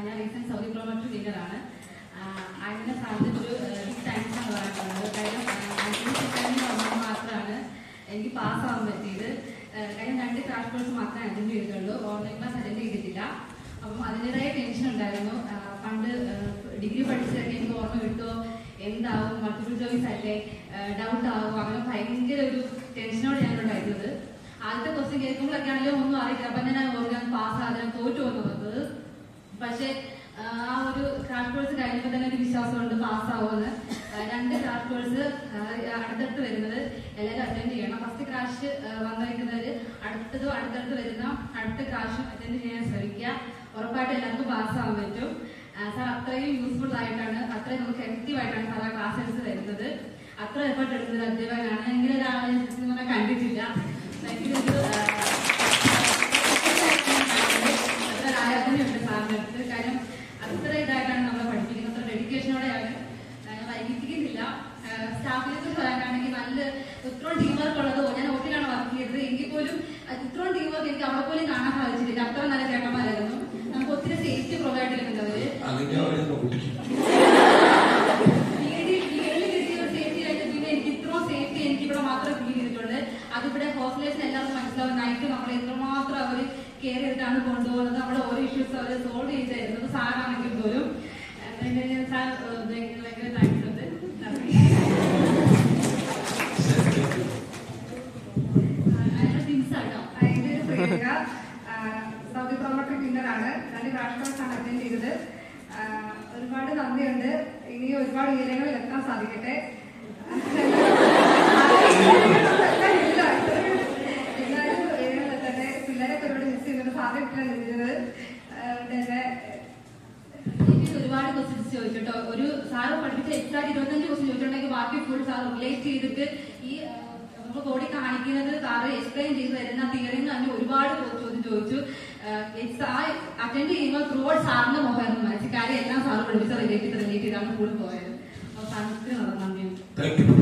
ഞാൻ recent Saudi promoter വിന്നറാണ് അതിന്റെ സാധ്യത ഒരു ബിഗ് താങ്ക്സ് ആണ് പറയാനുള്ളത് കാര്യം ആന്റണി സെക്കൻഡിന് വന്നത് മാത്രമാണ് എനിക്ക് പാസ്സാവാൻ പറ്റിയത് ആ, കാര്യം രണ്ട് ക്രാഷ് കോഴ്സ് മാത്രമേ അറ്റൻഡ് ചെയ്തിട്ടുള്ളൂ ഓൺലൈൻ ക്ലാസ് അറ്റൻഡ് ചെയ്തിട്ടില്ല അപ്പം അതിൻ്റെതായ ടെൻഷൻ ഉണ്ടായിരുന്നു ആ, പണ്ട് ഡിഗ്രി പഠിച്ചതൊക്കെ എനിക്ക് ഓർമ്മ കിട്ടുമോ എന്താവും മൾട്ടിപ്പിൾ ചോയ്സ് അല്ലേ ഡൗട്ട് ആവും അങ്ങനെ ഭയങ്കര ഒരു ടെൻഷനോട് ഞാനുണ്ടായിരുന്നത് ആദ്യത്തെ ക്വസ്റ്റ്യൻ കേൾക്കുമ്പോഴൊക്കെ ആണെങ്കിലും ഒന്നും അറിയില്ല അപ്പൊ ഞാൻ ഓർഗാൻ പാസ് ആകാൻ തോറ്റു വന്നു വന്നത് പക്ഷെ ആ, ആ ഒരു ക്രാഷ് കോഴ്സ് കഴിഞ്ഞപ്പോൾ തന്നെ ഒരു വിശ്വാസമുണ്ട് പാസ്സാവുമെന്ന് ആ, രണ്ട് ക്രാഷ് കോഴ്സ് അടുത്തടുത്ത് വരുന്നത് എല്ലാവരും അറ്റൻഡ് ചെയ്യണം ഫസ്റ്റ് ക്രാഷ് വന്നിരിക്കുന്നവര് അടുത്തതും അടുത്തടുത്ത് വരുന്ന അടുത്ത ക്രാഷും അറ്റൻഡ് ചെയ്യാൻ ശ്രമിക്കുക ഉറപ്പായിട്ടും എല്ലാവർക്കും പാസ്സാവാൻ പറ്റും സാർ അത്രയും യൂസ്ഫുൾ ആയിട്ടാണ് അത്രയും നമുക്ക് എഫക്റ്റീവ് ആയിട്ടാണ് സാർ ആ ക്ലാസ് എടുത്ത് തരുന്നത് അത്ര എഫർട്ട് എടുക്കുന്നത് അധ്യാപകനാണ് ഞാൻ ഇങ്ങനെ ഒരാളെ സത്യം പറഞ്ഞാൽ കണ്ടിട്ടില്ല ഭയങ്കര ഒരു അത്ര ഒരു ആരാധനയുണ്ട് സാറിന്റെ അടുത്ത് കാര്യം അത്ര ഇതായിട്ടാണ് നമ്മളെ പഠിപ്പിക്കുന്നത് അത്ര ഡെഡിക്കേഷനോടെയാണ് ഞാൻ വൈകിപ്പിക്കുന്നില്ല സ്റ്റാഫിനെ കുറിച്ച് പറയാനാണെങ്കിൽ നല്ല ഇത്രയും ടീം വർക്ക് ഉള്ളത് ഞാൻ ഒട്ടിലാണ് വർക്ക് ചെയ്തത് എങ്കിൽ പോലും അത് ഇത്രയും ടീം വർക്ക് എനിക്ക് അവിടെ പോലും കാണാൻ സാധിച്ചിട്ടില്ല അത്ര നല്ല ചേട്ടന്മാരായിരുന്നു നമുക്ക് ഒത്തിരി സേഫ്റ്റി പ്രൊവൈഡ് ചെയ്യുന്നുണ്ട് അവര് അതിന്റെ പറയുന്ന കുട്ടിക്ക് സേഫ്റ്റി ആയിട്ട് പിന്നെ എനിക്ക് ഇത്രയും സേഫ്റ്റി എനിക്ക് ഇവിടെ മാത്രമേ ഫീൽ ചെയ്തിട്ടുണ്ട് അതിവിടെ ഹോസ്റ്റലേഴ്സിന് എല്ലാവർക്കും മനസ്സിലാവും നൈറ്റ് നമ്മളെ എത്രമാത്രം അവർ കെയർ ചെയ്തിട്ടാണ് കൊണ്ടുപോകുന്നത് നമ്മുടെ ഓരോ ഇഷ്യൂസ് അവർ സോൾവ് ചെയ്ത് തരുന്നത് സാറാണെങ്കിൽ പോലും അതുകൊണ്ട് സാർ ഭയങ്കര ഭയങ്കര താങ്ക്സ് ഉണ്ട് അതിന്റെ തിങ്സ് ആട്ടോ അതിന്റെ ഒരു പ്രിയങ്ക ആ, സൗദി പ്രൊമോട്ടർ വിന്നറാണ് രണ്ട് ക്രാഷ് കോഴ്സ് ആണ് അറ്റൻഡ് ചെയ്തത് ആ, ഒരുപാട് നന്ദിയുണ്ട് ഇനി ഒരുപാട് ഉയരങ്ങളിൽ എത്താൻ സാധിക്കട്ടെ ഇല്ല, എന്നാലും ഉയരങ്ങളിൽ എത്തട്ടെ പിള്ളേരൊക്കെ ഒരുപാട് മിസ് ചെയ്യുന്നുണ്ട് സാധ്യത നിന്നത് തന്നെ എനിക്ക് ഒരുപാട് ക്വസ്റ്റ്യൻസ് ചോദിച്ചിട്ടോ ഒരു സാറ് പഠിപ്പിച്ച എക്സാക്ട് ഇരുപത്തഞ്ച് ക്വസ്റ്റ്യൻ ചോദിച്ചിട്ടുണ്ടെങ്കിൽ ബാക്കി ഫുൾ സാർ റിലേറ്റ് ചെയ്തിട്ട് ഈ ആ, നമ്മൾ ബോഡി കാണിക്കുന്നത് സാറ് എക്സ്പ്ലെയിൻ ചെയ്ത് തരുന്ന തിയറി തന്നെ ഒരുപാട് ചോദ്യം ചോദിച്ചു അറ്റൻഡ് ചെയ്യുമ്പോൾ ത്രൂ ഔട്ട് സാറിന്റെ മുഖമായിരുന്നു മനസ്സിൽ കാര്യം എല്ലാം സാറ് പഠിപ്പിച്ച റിലേറ്റ് ചെയ്ത് റിലേറ്റ് ചെയ്താണ് കൂടുതൽ പോയത് അപ്പോൾ സാറിന് ഒത്തിരി നന്ദിയുണ്ട് താങ്ക് യു